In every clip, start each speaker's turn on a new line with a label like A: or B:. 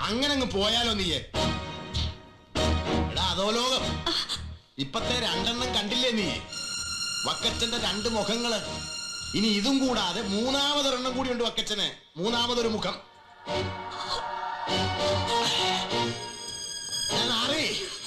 A: അങ്ങനെ അങ്ങ് പോയാലോ നീയെ എടാ അതോ ലോകം ഇപ്പത്തെ രണ്ടെണ്ണം കണ്ടില്ലേ നീ വക്കച്ചന്റെ രണ്ട് മുഖങ്ങള് ഇനി ഇതും കൂടാതെ മൂന്നാമതൊരെണ്ണം കൂടി ഉണ്ട് വക്കച്ചന് മൂന്നാമതൊരു മുഖം ഞാൻ അറേ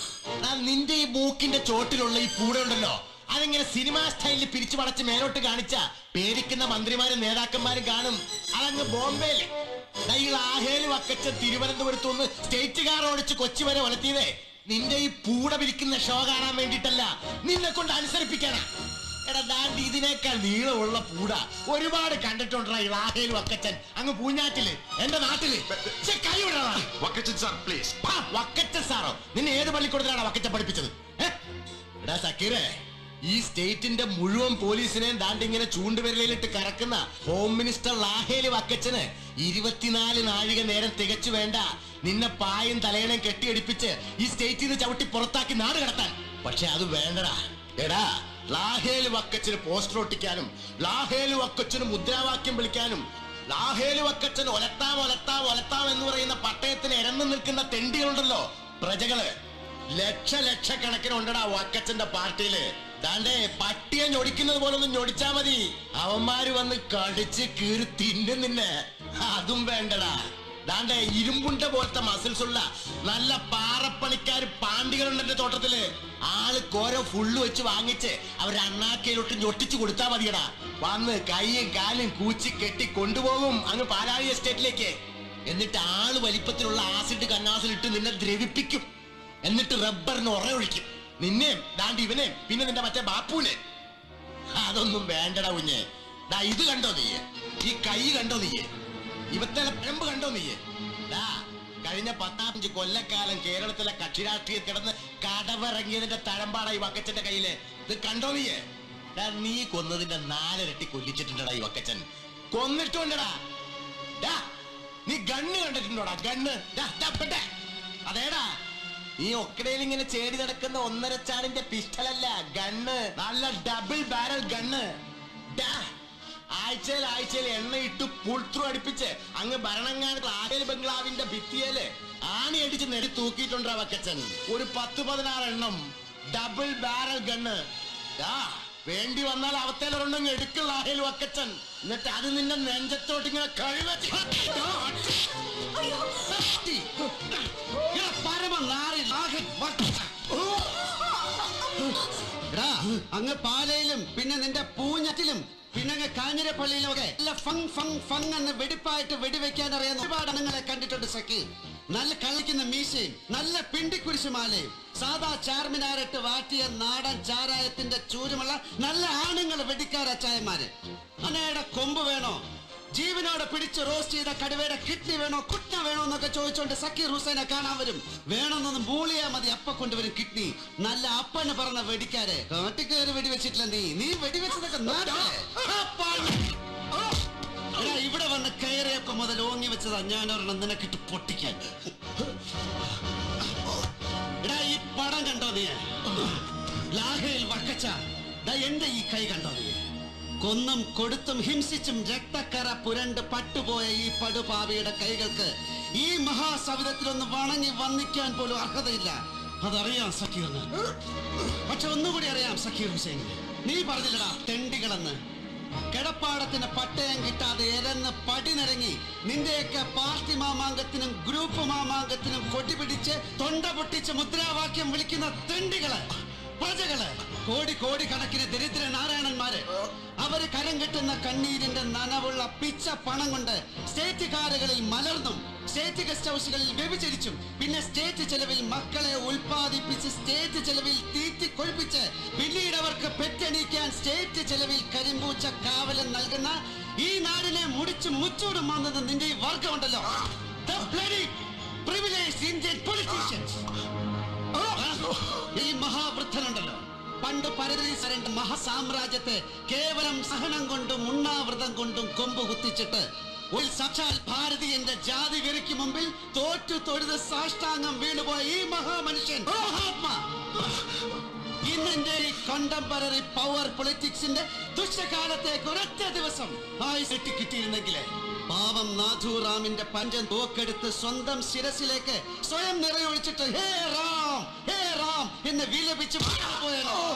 A: നിന്റെ ഈ മൂക്കിന്റെ ചോട്ടിലുള്ള ഈ പൂട ഉണ്ടല്ലോ അതെങ്ങനെ സിനിമാ സ്റ്റൈലിൽ പിരിച്ചു പടച്ച് മേലോട്ട് കാണിച്ച പേടിക്കുന്ന മന്ത്രിമാരും നേതാക്കന്മാരും കാണും അതങ്ങ് ബോംബെയില് ദാ ഈ ലാഹേല് വക്കച്ച തിരുവനന്തപുരത്ത് ഒന്ന് സ്റ്റേറ്റ് കാർ ഓടിച്ച് കൊച്ചി വരെ വളർത്തിയതേ നിന്റെ ഈ പൂട പിരിക്കുന്ന ഷോ കാണാൻ വേണ്ടിയിട്ടല്ല നിന്നെ കൊണ്ട് അനുസരിപ്പിക്കാനാ എടാ ദാണ്ട് ഇതിനേക്കാൾ നീളമുള്ള പൂട ഒരുപാട് കണ്ടിട്ടുണ്ടാ ഈ ലാഹേല് വക്കച്ചൻ അങ്ങ് പൂഞ്ഞാറ്റില് എന്റെ നാട്ടില് ഛെ, കൈ വിടടാ
B: വക്കച്ചൻ സാർ പ്ലീസ്
A: പാ, വക്കച്ചൻ സാറോ നിന്നെ ഏത് പള്ളിക്കൂടത്തിലാണ് വക്കച്ചൻ പഠിപ്പിച്ചത് ഏ? എടാ സക്കീറെ ഈ സ്റ്റേറ്റിന്റെ മുഴുവൻ പോലീസിനെയും ദാണ്ടിങ്ങനെ ചൂണ്ടുവിരലിലിട്ട് കറക്കുന്ന ഹോം മിനിസ്റ്റർ ലാഹേലി വക്കച്ചന് ഇരുപത്തിനാല് നാഴിക നേരം തികച്ചു വേണ്ട നിന്നെ പായും തലയണയും കെട്ടിയടിപ്പിച്ച് ഈ സ്റ്റേറ്റിൽ നിന്ന് ചവിട്ടി പുറത്താക്കി നാട് കടത്താൻ പക്ഷെ അത് വേണ്ടടാ എടാ ലാഹേല് വക്കച്ചന് പോസ്റ്റർ ഒട്ടിക്കാനും ലാഹേല് വക്കച്ചന് മുദ്രാവാക്യം വിളിക്കാനും ലാഹേല് വക്കച്ചൻ ഒലത്താം ഒലത്താം ഒലത്താം എന്ന് പറയുന്ന പട്ടയത്തിന് ഇരന്നു നിൽക്കുന്ന തെണ്ടികളുണ്ടല്ലോ പ്രജകള് ലക്ഷ ലക്ഷക്കണക്കിന് ഉണ്ടടാ വക്കച്ചന്റെ പാർട്ടിയില് ദാണ്ടേ പട്ടിയെ ഞൊടിക്കുന്നത് പോലെ ഒന്ന് ഞൊടിച്ചാ മതി അവന്മാര് വന്ന് കടിച്ച് കീറി തിന്നും നിന്നെ അതും വേണ്ടടാ ദാണ്ടേ ഇരുമ്പുണ്ട പോലത്തെ മസിൽസ് ഉള്ള നല്ല പാറപ്പണിക്കാര് പാണ്ടികളുണ്ട് എന്റെ തോട്ടത്തില് ആള് കോരോ ഫുള്ള് വെച്ച് വാങ്ങിച്ച് അവർ അണ്ണാക്കയിലോട്ട് ഞൊട്ടിച്ചു കൊടുത്താ മതിയടാ വന്ന് കൈയും കാലും കൂച്ചി കെട്ടി കൊണ്ടുപോകും അങ്ങ് പാലാഴി എസ്റ്റേറ്റിലേക്ക് എന്നിട്ട് ആള് വലിപ്പത്തിലുള്ള ആസിഡ് കന്നാസിലിട്ട് നിന്നെ ദ്രവിപ്പിക്കും എന്നിട്ട് റബ്ബറിന് ഉറയൊഴിക്കും നിന്നെയും ദാണ്ട് ഇവനെയും പിന്നെ നിന്റെ മറ്റേ ബാപ്പുവിനെ അതൊന്നും വേണ്ടടാ കുഞ്ഞെ ദാ ഇത് കണ്ടോ നീയെ ഈ കൈ കണ്ടോ നീയെ ഇവത്തെ പിഴമ്പ് കണ്ടോ നീയെ ദാ കഴിഞ്ഞ പത്താഞ്ച് കൊല്ലക്കാലം കേരളത്തിലെ കക്ഷി രാഷ്ട്രീയം കിടന്ന് കടവിറങ്ങിയതിന്റെ തഴമ്പാടാ ഈ വക്കച്ചന്റെ കയ്യില് ഇത് കണ്ടോ നീയെ ദാ നീ കൊന്നതിന്റെ നാലിരട്ടി കൊല്ലിച്ചിട്ടുണ്ടടാ ഈ വക്കച്ചൻ കൊന്നിട്ടുണ്ടടാ ഡാ, നീ ഗണ്ണ് കണ്ടിട്ടുണ്ടോടാ ഗണ്ണ് ഡാ, ഡാ, പെട്ടെ. അതേടാ നീ ഒക്കടയിൽ ഇങ്ങനെ ചേടി നടക്കുന്ന ഒന്നര ചാടിന്റെ പിസ്റ്റലല്ല ഗണ്ണ് നല്ല ഡബിൾ ബാരൽ ഗണ്ണ് ഡാ, ആഴ്ചയിൽ ആഴ്ചയിൽ എണ്ണയിട്ട് പുൾത്രൂ അടുപ്പിച്ച് അങ്ങ് ഭരണങ്ങാട് ആകൽ ബംഗ്ലാവിന്റെ ഭിത്തിയേല് ആണി അടിച്ച് നെടി തൂക്കിയിട്ടുണ്ടാ വക്കച്ചൻ ഒരു പത്ത് പതിനാറ് എണ്ണം ഡബിൾ ബാരൽ ഗണ്ണ് ഡാ, വേണ്ടി വന്നാൽ അവത്തേലൊരെണ്ണം എടുക്കുള്ള ആഹേൽ വക്കച്ചൻ എന്നിട്ട് അത് നിന്റെ നെഞ്ചത്തോട്ട് ഇങ്ങനെ കഴിവത്തി
C: എടാ അങ്ങ് പാലയിലും പിന്നെ നിന്റെ പൂഞ്ഞറ്റിലും പിന്നെ അങ്ങ് കാഞ്ഞിരപ്പള്ളിയിലും ഒക്കെ നല്ല ഫങ് ഫങ് ഫങ് എന്ന് വെടിപ്പായിട്ട് വെടിവെക്കാൻ അറിയാവുന്ന ഒരുപാട് അണങ്ങളെ കണ്ടിട്ടുണ്ട് സഖി നല്ല കളിക്കുന്ന മീശയും നല്ല പിണ്ടിക്കുരിശുമാലയും സാധാ ചാർമിനാറിട്ട് വാട്ടിയ നാടൻ ചാരായത്തിന്റെ ചൂരുമുള്ള നല്ല ആണുങ്ങൾ വെടിക്കാര ചായന്മാര് അനയുടെ കൊമ്പ് വേണോ ജീവനോടെ പിടിച്ച് റോസ്റ്റ് ചെയ്ത കടുവയുടെ കിഡ്നി വേണോ കുട്ട വേണോ എന്നൊക്കെ ചോദിച്ചോണ്ട് സക്കീർ ഹുസൈനെ കാണാൻ വരും വേണമെന്നൊന്ന് മൂളിയാ മതി അപ്പ കൊണ്ടുവരും കിഡ്നി നല്ല അപ്പന് പറഞ്ഞ വെടിക്കാരെ കാട്ടിക്കയറി വെടിവെച്ചിട്ടില്ല നീ നീ വെടിവെച്ചതൊക്കെ നാട്ടിലെ. എടാ, ഇവിടെ വന്ന് കയറിയൊക്കെ മുതൽ ഓങ്ങി വെച്ചതാ ഞാൻ ഒരെണ്ണം നിനക്കിട്ട് പൊട്ടിക്കാൻ എടാ ഈ പടം കണ്ടോ നീ ലാഹയിൽ വക്കച്ച ദാ എന്റെ ഈ കൈ കണ്ടോ നീ കൊന്നും കൊടുത്തും ഹിംസിച്ചും രക്തക്കറ പുരണ്ട് പട്ടുപോയ ഈ പടുപാവിയുടെ കൈകൾക്ക് ഈ മഹാസവിധത്തിലൊന്ന് വണങ്ങി വന്നിക്കാൻ പോലും അർഹതയില്ല അതറിയാം സക്കീറിന് പക്ഷെ ഒന്നുകൂടി അറിയാം സക്കീർ ഹുസൈൻ നീ പറഞ്ഞില്ലടാ തെണ്ടികളെന്ന് കിടപ്പാടത്തിന് പട്ടയം കിട്ടാതെ എരന്ന് പടിനിറങ്ങി നിന്റെയൊക്കെ പാർട്ടി മാമാങ്കത്തിനും ഗ്രൂപ്പ് മാമാങ്കത്തിനും കൊടിപിടിച്ച് തൊണ്ട പൊട്ടിച്ച് മുദ്രാവാക്യം വിളിക്കുന്ന തെണ്ടികള് പ്രജകള് കോടി കോടി കണക്കിന് ദരിദ്ര നാരായണന്മാര് അവര് കരം കെട്ടുന്ന കണ്ണീരിന്റെ നനവുള്ള പിച്ച പണം കൊണ്ട് സ്റ്റേറ്റ് കാറുകളിൽ മലർന്നും സ്റ്റേറ്റ് ഗസ്റ്റ് ഹൗസുകളിൽ വ്യഭിചരിച്ചും പിന്നെ സ്റ്റേറ്റ് ചെലവിൽ മക്കളെ ഉൽപ്പാദിപ്പിച്ച് സ്റ്റേറ്റ് ചെലവിൽ തീറ്റി കൊഴിപ്പിച്ച് പിന്നീട് അവർക്ക് പെറ്റണീക്കാൻ സ്റ്റേറ്റ് ചെലവിൽ കരിമ്പൂച്ച കാവലം നൽകുന്ന ഈ നാടിനെ മുടിച്ച് മുച്ചൂടും വന്നത് നിന്റെ ഈ വർഗമുണ്ടല്ലോ The bloody privileged Indian politicians. ഈ മഹാവൃദ്ധനുണ്ടല്ലോ പണ്ട് പരദേശരന്റെ മഹാസാമ്രാജ്യത്തെ കേവലം സഹനം കൊണ്ടും ഉണ്ണാവൃതം കൊണ്ടും കൊമ്പ് കുത്തിച്ചിട്ട് ഒരു സാക്ഷാൽ ഭാരതീയന്റെ ജാതി വെറിക്ക് മുമ്പിൽ തോറ്റു തൊഴുത് സാഷ്ടാംഗം വീണുപോയ ഈ മഹാമനുഷ്യൻ മഹാത്മാ ഇന്നെന്റെ ഈ കണ്ടംപററി പവർ പൊളിറ്റിക്സിന്റെ ദുഷ്ടകാലത്തേക്ക് ഒരൊറ്റ ദിവസം ആയുസ് കിട്ടിയിരുന്നെങ്കിലേ പാവം നാഥുറാമിന്റെ പഞ്ചം തോക്കെടുത്ത് സ്വന്തം ശിരസിലേക്ക് സ്വയം നിറയൊഴിച്ചിട്ട് ഹേ റാം ഹേ റാം എന്ന് വിലപിച്ച് പോയാലോ